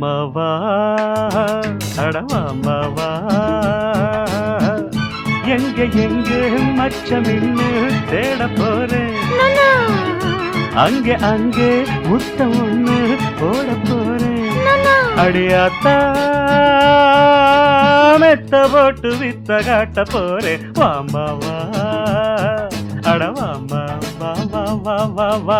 வாமவா அடவாமவா எங்க எங்க மச்சம் இன்னு தேட போறேன் நானா, அங்கே அங்கே முத்தம் ஒண்ணு போட போறேன் நானா. அடியாத்தா மெத்த போட்டு வித்த காட்ட போறேன் வாமாவா அடவாமா வா வா வா வா வா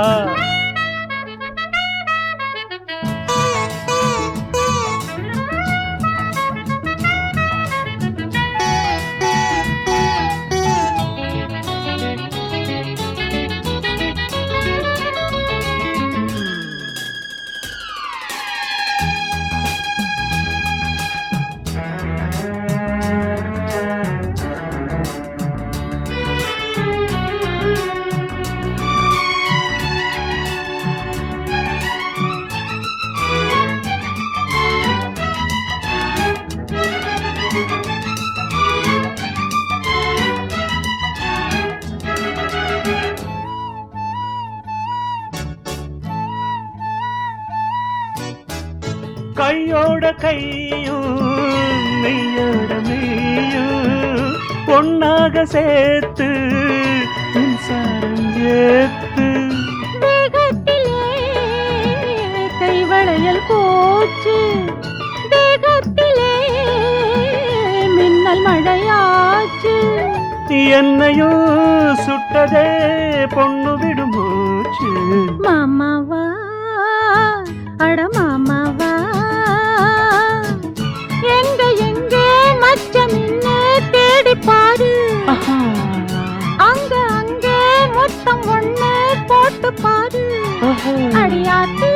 கையோட கையும் மெய்யோட மெய்யும் ஒன்னாக சேர்த்து மின்சாரம் ஏத்து தேகத்திலே கைவளையல் போச்சு தேகத்திலே மின்னல் மழையாச்சு என்னையும் சுட்டதே பொண்ணு விடுமூச்சு மாமாவா அட மாமாவா எங்க எங்க மச்சம் என்ன தேடி பாரு ஆஹா. அங்க அங்க மொத்தம் ஒண்ணு போட்டு பாரு ஆஹா. அடியாத்தி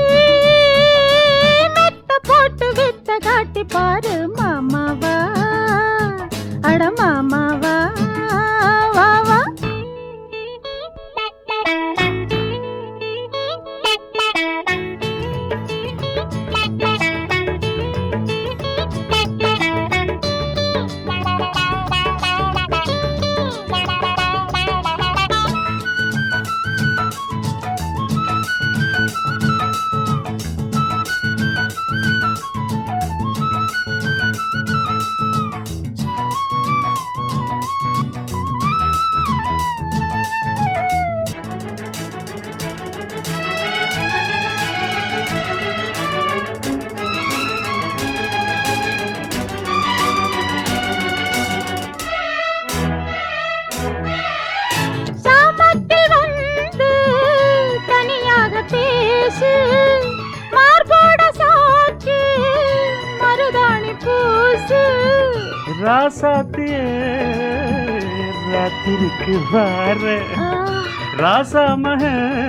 மெத்த போட்டு வித்த காட்டி பாரு மாமாவா அட மாமாவா வா வா சாமத்தில் வந்து தனியாக பேசு மார்போட சாட்சி மருதாணி பூசு ராசாத்தியே ராத்திரிக்கு வார ஆ, ராசா மக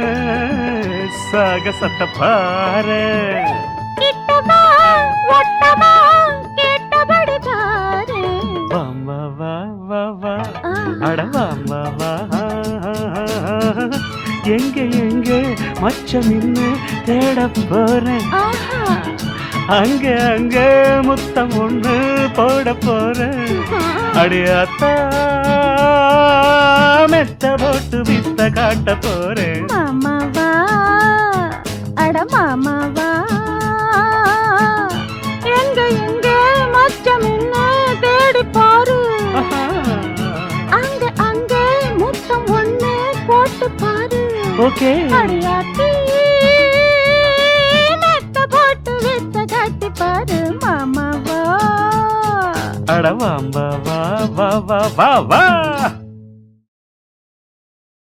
சாகசத்தை பாரு கிட்டவா ஒட்டவா கேட்டபடி பாரு வாமா வா வா வா ஆ, அட வாமா வா எங்க எங்க மச்சம் நின்னு தேட போறேன் ஆஹா, அங்க அங்க முத்தம் ஒண்ணு போட போறேன் ஆ. அடியாத்தா மெத்த போட்டு வித்த காட்ட போறேன் மாமாவா அட மாமாவா எங்க எங்க மச்சம் என்ன தேடி பாரு ஆஹா. அங்க அங்க முத்தம் ஒண்ணு போட்டு பாரு ஓகே அடியாத்தி மெத்த போட்டு வித்த காட்டி பாரு மாமாவா அட வாம்பா வா வா வா வா வா